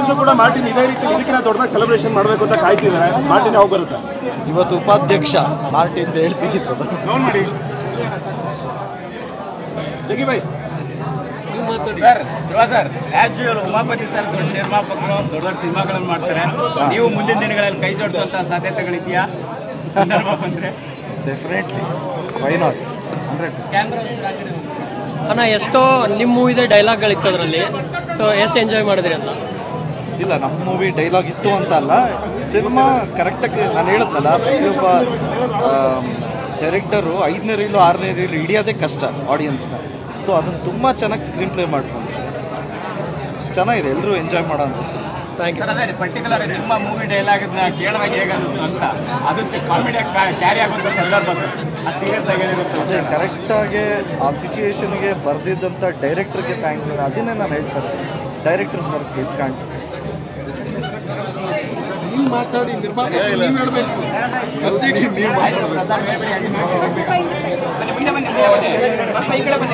Fans ಕೂಡ Martin ಇದೇ ರೀತಿ ಇದಕ್ಕಿಂತ ದೊಡ್ಡದಾಗಿ ಸೆಲೆಬ್ರೇಷನ್ ಮಾಡಬೇಕು ಅಂತ ಕಾಯ್ತಿದ್ದಾರೆ ಮಾರ್ಟಿನ್ ಯಾವಾಗ ಬರುತ್ತೆ ಇವತ್ತು ಉಪಾಧ್ಯಕ್ಷ ಮಾರ್ಟಿ ಅಂತ ಹೇಳ್ತೀನಿ ಜಗಿ ಬೈ sir Dhruva sir as usual Umapathi sir ದೊಡ್ಡ ನಿರ್ಮಾಪಕರು ದೊಡ್ಡ ದೊಡ್ಡ ಸಿನಿಮಾಗಳನ್ನು ಮಾಡ್ತಾರೆ ನೀವು ಮುಂದಿನ ದಿನಗಳಲ್ಲಿ ಕೈ ಜೋಡಿಸುವಂತ ಸಾಧ್ಯತೆಗಳಿದೆಯಾ ಸಂದರ್ಭ ಬಂದ್ರೆ ಡೆಫಿನೆಟ್ಲಿ ವೈ ನಾಟ್ ಹಂಡ್ರೆಡ್ ಅಣ್ಣ ಎಷ್ಟೋ ನಿಮ್ಮ ಮೂವಿದೆ ಡೈಲಾಗ್ಗಳಿತ್ತು ಅದರಲ್ಲಿ ಸೊ ಎಷ್ಟು ಎಂಜಾಯ್ ಮಾಡಿದ್ರಿ ಅಂತ ಇಲ್ಲ ನಮ್ಮ ಮೂವಿ ಡೈಲಾಗ್ ಇತ್ತು ಅಂತ ಅಲ್ಲ ಸಿನಿಮಾ ಕರೆಕ್ಟಾಗಿ ನಾನು ಹೇಳಿದ್ನಲ್ಲ ಪ್ರತಿಯೊಬ್ಬ ಡೈರೆಕ್ಟರು ಐದನೇ ರೀಲು ಆರನೇ ರೀಲು ಹಿಡಿಯೋದೇ ಕಷ್ಟ ಆಡಿಯನ್ಸ್ನ ಸೊ ಅದನ್ನು ತುಂಬ ಚೆನ್ನಾಗಿ ಸ್ಕ್ರೀನ್ ಪ್ಲೇ ಮಾಡ್ಕೊಂಡು ಚೆನ್ನಾಗಿದೆ ಎಲ್ಲರೂ ಎಂಜಾಯ್ ಮಾಡೋ ಅಂತ ಸಿನಿಮಾ ಥ್ಯಾಂಕ್ ಯು ಸರ್ ಅದೇ ಪರ್ಟಿಕ್ಯುಲರ್ ನಿಮ್ಮ ಮೂವಿ ಡೈಲಾಗ್ ಕೇಳಿದಾಗ ಹೇಗೆ ಅನಿಸ್ತು ಅಂತ ಅದು ಕಾಮಿಡಿ ಕ್ಯಾರಿ ಆಗುವಂತ ಸಂದರ್ಭ ಸರ್ ಆ ಸೀರಿಯಸ್ ಆಗಿ ಹೇಳಿರುತ್ತೆ ಅದೇ ಕರೆಕ್ಟಾಗಿ ಆ ಸಿಚುಯೇಷನ್ಗೆ ಬರೆದಿದ್ದಂಥ ಡೈರೆಕ್ಟರ್ಗೆ ಥ್ಯಾಂಕ್ಸ್ ಹೇಳಿ ಅದನ್ನೇ ನಾನು ಹೇಳ್ತಾರೆ ಡೈರೆಕ್ಟರ್ಸ್ ವರ್ಕ್ ಇದು ಕಾಣಿಸುತ್ತೆ ಮಾತಾಡಿ ನಿರ್ಮಾಪಕ ನೀವು ಹೇಳ್ಬೇಕು ಅಧ್ಯಕ್ಷ ನೀವು ಬನ್ನಿ ಮುಂದೆ ಬನ್ನಿ ಸ್ವಲ್ಪ ಈ ಕಡೆ ಬನ್ನಿ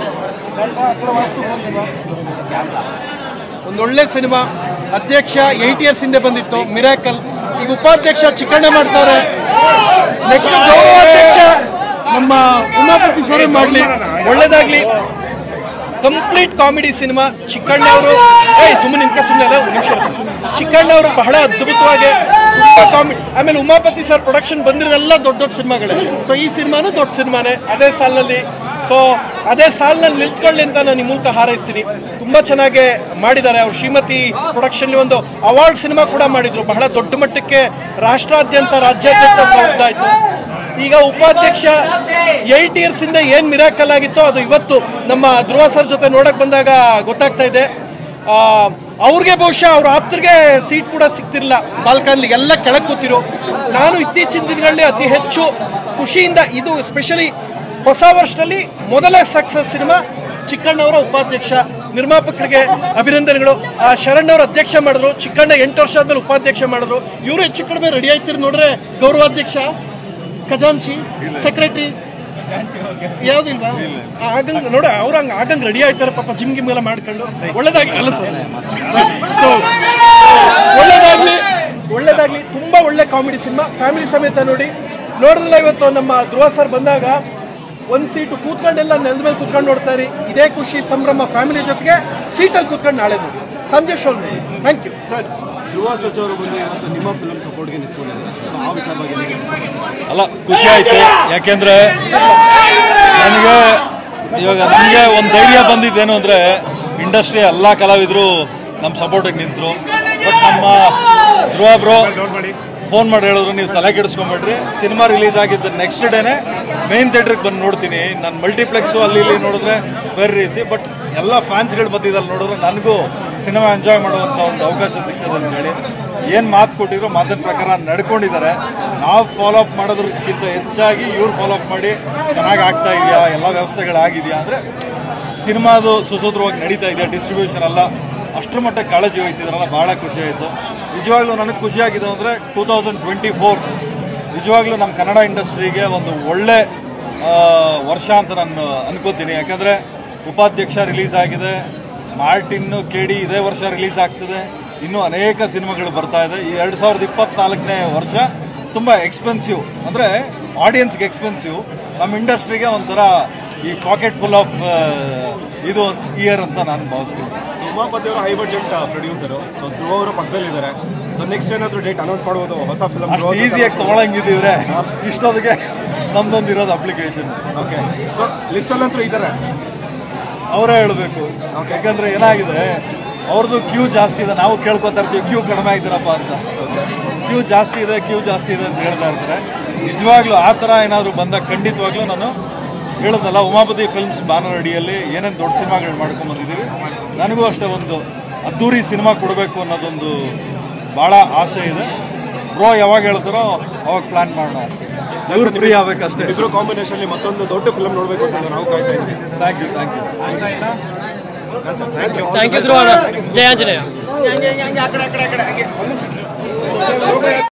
ಒಂದೊಳ್ಳೆ ಸಿನಿಮಾ ಅಧ್ಯಕ್ಷ ಏಯ್ಟ್ ಇಯರ್ಸ್ ಹಿಂದೆ ಬಂದಿತ್ತು ಮಿರಾಕಲ್ ಈಗ ಉಪಾಧ್ಯಕ್ಷ ಚಿಕ್ಕಣ್ಣ ಮಾಡ್ತಾರೆ ನೆಕ್ಸ್ಟ್ ಗೌರವಾಧ್ಯಕ್ಷ ನಮ್ಮ ಉಮಾಪತಿ ಸೊರೆ ಮಾಡಲಿ ಒಳ್ಳೇದಾಗ್ಲಿ ಕಂಪ್ಲೀಟ್ ಕಾಮಿಡಿ ಸಿನಿಮಾ ಚಿಕ್ಕಣ್ಣ ಅವರು ಏಯ್ ಸುಮ್ಮನೆ ನಿಂತ್ಕ ಸುಮ್ಮನೆ ಅಲ್ಲ ಒಂದು ನಿಮಿಷ ಚಿಕ್ಕಣ್ಣ ಅವರು ಬಹಳ ಅದ್ಭುತವಾಗಿ ತುಂಬಾ ಕಾಮಿಡಿ ಆಮೇಲೆ ಉಮಾಪತಿ ಸರ್ ಪ್ರೊಡಕ್ಷನ್ ಬಂದಿರೋದೆಲ್ಲ ದೊಡ್ಡ ದೊಡ್ಡ ಸಿನಿಮಾಗಳೇ ಸೊ ಈ ಸಿನಿಮಾನು ದೊಡ್ಡ ಸಿನಿಮಾನೇ ಅದೇ ಸಾಲಿನಲ್ಲಿ ಸೊ ಅದೇ ಸಾಲಿನಲ್ಲಿ ನಿಲ್ತ್ಕೊಳ್ಳಿ ಅಂತ ನಾನು ಈ ಮೂಲಕ ಹಾರೈಸ್ತೀನಿ ತುಂಬಾ ಚೆನ್ನಾಗಿ ಮಾಡಿದ್ದಾರೆ ಅವ್ರು ಶ್ರೀಮತಿ ಪ್ರೊಡಕ್ಷನ್ ಒಂದು ಅವಾರ್ಡ್ ಸಿನಿಮಾ ಕೂಡ ಮಾಡಿದ್ರು ಬಹಳ ದೊಡ್ಡ ಮಟ್ಟಕ್ಕೆ ರಾಷ್ಟ್ರಾದ್ಯಂತ ರಾಜ್ಯಾದ್ಯಂತ ಸೌದಾಯ್ತು ಈಗ ಉಪಾಧ್ಯಕ್ಷ ಏಟ್ ಇಯರ್ಸ್ ಇಂದ ಏನ್ ಮಿರಾಕಲ್ ಆಗಿತ್ತೋ ಅದು ಇವತ್ತು ನಮ್ಮ ಧ್ರುವ ಸರ್ ಜೊತೆ ನೋಡಕ್ ಬಂದಾಗ ಗೊತ್ತಾಗ್ತಾ ಇದೆ ಆ, ಅವ್ರಿಗೆ ಬಹುಶಃ ಅವ್ರ ಆಪ್ತರಿಗೆ ಸೀಟ್ ಕೂಡ ಸಿಗ್ತಿರ್ಲಿಲ್ಲ ಬಾಲ್ಕನ್ಲಿ ಎಲ್ಲ ಕೆಳಗೆ ಕೂತಿರೋ ನಾನು ಇತ್ತೀಚಿನ ದಿನಗಳಲ್ಲಿ ಅತಿ ಹೆಚ್ಚು ಖುಷಿಯಿಂದ ಇದು ಸ್ಪೆಷಲಿ ಹೊಸ ವರ್ಷದಲ್ಲಿ ಮೊದಲ ಸಕ್ಸಸ್ ಸಿನಿಮಾ ಚಿಕ್ಕಣ್ಣವರ ಉಪಾಧ್ಯಕ್ಷ ನಿರ್ಮಾಪಕರಿಗೆ ಅಭಿನಂದನೆಗಳು ಆ ಶರಣ್ ಅವ್ರ ಅಧ್ಯಕ್ಷ ಮಾಡಿದ್ರು ಚಿಕ್ಕಣ್ಣ ಎಂಟು ವರ್ಷ ಆದ್ಮೇಲೆ ಉಪಾಧ್ಯಕ್ಷ ಮಾಡಿದ್ರು ಇವರು ಹೆಚ್ಚು ಕಡಿಮೆ ರೆಡಿ ಆಯ್ತಿರ್ ನೋಡ್ರೆ ಗೌರವಾಧ್ಯಕ್ಷ ಖಜಾಂಚಿ ಸೆಕ್ರೆಟರಿ ಯಾವ್ದಿಲ್ವಾ ಆಗಂಗ್ ನೋಡ ಅವ್ರ ಹಂಗ ಆಗಂಗ್ ರೆಡಿ ಆಯ್ತಾರೆ ಪಾಪ ಜಿಮ್ ಗಿಮ್ ಎಲ್ಲ ಮಾಡ್ಕೊಂಡು ಒಳ್ಳೇದಾಗಿ ಅಲ್ಲ ಸರ್ ಸೊ ಒಳ್ಳೇದಾಗ್ಲಿ ಒಳ್ಳೇದಾಗ್ಲಿ ತುಂಬಾ ಒಳ್ಳೆ ಕಾಮಿಡಿ ಸಿನಿಮಾ ಫ್ಯಾಮಿಲಿ ಸಮೇತ ನೋಡಿ ನೋಡಿದ್ರಲ್ಲ ಇವತ್ತು ನಮ್ಮ ಧ್ರುವ ಸರ್ ಬಂದಾಗ ಒಂದ್ ಸೀಟು ಕೂತ್ಕೊಂಡೆಲ್ಲ ನೆಲದ ಮೇಲೆ ಕೂತ್ಕೊಂಡು ನೋಡ್ತಾರೆ ಇದೇ ಖುಷಿ ಸಂಭ್ರಮ ಫ್ಯಾಮಿಲಿ ಜೊತೆಗೆ ಸೀಟಲ್ಲಿ ಕೂತ್ಕೊಂಡು ನಾಳೆ ನೋಡಿ ಸಂಜೆ show thank you sir Dhruva Sarja ಅವರು ಬಂದು ಇವತ್ತು ನಿಮ್ಮ ಫಿಲ್ಮ್ ಸಪೋರ್ಟ್ಗೆ ನಿಂತ್ಕೊಂಡಿದ್ದಾರೆ ಆ ವಿಚಾರವಾಗಿ ಏನ್ ಹೇಳ್ತೀರಾ? ಅಲ್ಲ ಖುಷಿ ಆಯ್ತು ಯಾಕೆಂದ್ರೆ ನನಗೆ ಇವಾಗ ನನಗೆ ಒಂದು ಧೈರ್ಯ ಬಂದಿದ್ದೇನು ಅಂದ್ರೆ ಇಂಡಸ್ಟ್ರಿ ಎಲ್ಲ ಕಲಾವಿದರು ನಮ್ಮ ಸಪೋರ್ಟಿಗೆ ನಿಂತರು ಬಟ್ ನಮ್ಮ ಧ್ರುವ ಬ್ರೋ ಫೋನ್ ಮಾಡಿ ಹೇಳಿದ್ರು ನೀವು ತಲೆ ಕೆಡಿಸ್ಕೊಂಬೇಡ್ರಿ ಸಿನಿಮಾ ರಿಲೀಸ್ ಆಗಿದ್ದ ನೆಕ್ಸ್ಟ್ ಡೇನೆ ಮೇನ್ ಥಿಯೇಟ್ರಿಗೆ ಬಂದು ನೋಡ್ತೀನಿ ನಾನು ಮಲ್ಟಿಪ್ಲೆಕ್ಸು ಅಲ್ಲಿ ಇಲ್ಲಿ ನೋಡಿದ್ರೆ ಬೇರೆ ರೀತಿ ಬಟ್ ಎಲ್ಲ ಫ್ಯಾನ್ಸ್ಗಳು ಬಂದಿದ್ದಲ್ಲಿ ನೋಡಿದ್ರೆ ನನಗೂ ಸಿನಿಮಾ ಎಂಜಾಯ್ ಮಾಡುವಂಥ ಒಂದು ಅವಕಾಶ ಸಿಗ್ತದೆ ಅಂತ ಹೇಳಿ ಏನು ಮಾತು ಕೊಟ್ಟಿದ್ರು ಮಾತಿನ ಪ್ರಕಾರ ನಡ್ಕೊಂಡಿದ್ದಾರೆ ನಾವು ಫಾಲೋ ಅಪ್ ಮಾಡೋದಕ್ಕಿಂತ ಹೆಚ್ಚಾಗಿ ಇವ್ರು ಫಾಲೋ ಅಪ್ ಮಾಡಿ ಚೆನ್ನಾಗಿ ಆಗ್ತಾ ಇದೆಯಾ ಎಲ್ಲ ವ್ಯವಸ್ಥೆಗಳಾಗಿದೆಯಾ ಅಂದರೆ ಸಿನಿಮಾದು ಸುಸೂತ್ರವಾಗಿ ನಡೀತಾ ಇದೆ ಡಿಸ್ಟ್ರಿಬ್ಯೂಷನ್ ಎಲ್ಲ ಅಷ್ಟರ ಮಟ್ಟಕ್ಕೆ ಕಾಳಜಿ ವಹಿಸಿದ್ರಲ್ಲ ಭಾಳ ಖುಷಿ ಆಯಿತು ನಿಜವಾಗ್ಲೂ ನನಗೆ ಖುಷಿ ಆಗಿದೆ ಅಂದರೆ ಟೂ ತೌಸಂಡ್ ಟ್ವೆಂಟಿ ಫೋರ್ ನಿಜವಾಗ್ಲೂ ನಮ್ಮ ಕನ್ನಡ ಇಂಡಸ್ಟ್ರಿಗೆ ಒಂದು ಒಳ್ಳೆ ಆ, ವರ್ಷ ಅಂತ ನಾನು ಅನ್ಕೋತೀನಿ ಯಾಕಂದರೆ ಉಪಾಧ್ಯಕ್ಷ ರಿಲೀಸ್ ಆಗಿದೆ ಮಾರ್ಟಿನ್ನು ಕೆ ಡಿ ಇದೇ ವರ್ಷ ರಿಲೀಸ್ ಆಗ್ತದೆ ಇನ್ನೂ ಅನೇಕ ಸಿನಿಮಾಗಳು ಬರ್ತಾ ಇದೆ ಈ ಎರಡು ಸಾವಿರದ ಇಪ್ಪತ್ನಾಲ್ಕನೇ ವರ್ಷ ತುಂಬ ಎಕ್ಸ್ಪೆನ್ಸಿವ್ ಅಂದರೆ ಆಡಿಯನ್ಸ್ಗೆ ಎಕ್ಸ್ಪೆನ್ಸಿವ್ ನಮ್ಮ ಇಂಡಸ್ಟ್ರಿಗೆ ಒಂಥರ ಈ ಪಾಕೆಟ್ ಫುಲ್ ಆಫ್ ಇದು ಇಯರ್ ಅಂತ ನಾನು ಭಾವಿಸ್ತೀನಿ ಸೊ ಉಮಾಪತಿ ಅವರು high budget producer so Dhruva ಅವರು ಪಕ್ಕದಲ್ಲಿದ್ದಾರೆ ಸೊ ನೆಕ್ಸ್ಟ್ ಏನಾದರೂ ಡೇಟ್ ಅನೌನ್ಸ್ ಮಾಡ್ಬೋದು ಹೊಸ ಫಿಲ್ಮ್ ಅಷ್ಟು ಈಸಿಯಾಗಿ ತೊಗೊಳಂಗಿದ್ದಿದ್ರೆ ಇಷ್ಟೊತ್ತಿಗೆ ನಮ್ದೊಂದು ಇರೋದು ಅಪ್ಲಿಕೇಶನ್ ಓಕೆ ಸೊ ಲಿಸ್ಟಲ್ಲಂತೂ ಇದ್ದಾರೆ ಅವರೇ ಹೇಳಬೇಕು ಯಾಕಂದ್ರೆ ಏನಾಗಿದೆ ಅವ್ರದ್ದು ಕ್ಯೂ ಜಾಸ್ತಿ ಇದೆ ನಾವು ಕೇಳ್ಕೊತಾ ಇರ್ತೀವಿ ಕ್ಯೂ ಕಡಿಮೆ ಆಗಿದ್ದೀರಪ್ಪ ಅಂತ ಕ್ಯೂ ಜಾಸ್ತಿ ಇದೆ ಕ್ಯೂ ಜಾಸ್ತಿ ಇದೆ ಅಂತ ಹೇಳ್ತಾ ಇರ್ತಾರೆ ನಿಜವಾಗ್ಲೂ ಆ ಥರ ಏನಾದರೂ ಬಂದಾಗ ಖಂಡಿತವಾಗ್ಲೂ ನಾನು ಹೇಳಿದ್ನಲ್ಲ ಉಮಾಪತಿ ಫಿಲ್ಮ್ಸ್ ಬ್ಯಾನರ್ ಅಡಿಯಲ್ಲಿ ಏನೇನು ದೊಡ್ಡ ಸಿನಿಮಾಗಳು ಮಾಡ್ಕೊಂಡು ಬಂದಿದ್ದೀವಿ ನನಗೂ ಅಷ್ಟೇ ಒಂದು ಅದ್ದೂರಿ ಸಿನಿಮಾ ಕೊಡಬೇಕು ಅನ್ನೋದೊಂದು ಭಾಳ ಆಸೆ ಇದೆ ಬ್ರೋ ಯಾವಾಗ ಹೇಳ್ತಾರೋ ಅವಾಗ ಪ್ಲ್ಯಾನ್ ಮಾಡೋಣ ಇವ್ರು ಫ್ರೀ ಆಗ್ಬೇಕಷ್ಟೇ ಇಬ್ರು ಕಾಂಬಿನೇಷನ್ ಮತ್ತೊಂದು ದೊಡ್ಡ ಫಿಲ್ಮ್ ನೋಡಬೇಕು ಅಂತ ನಾವು ಕಾಯ್ತಾ ಇದ್ದೀವಿ thank you thank you thank you Dhruva ಅಣ್ಣ ಜಯ ಆಂಜನೇಯ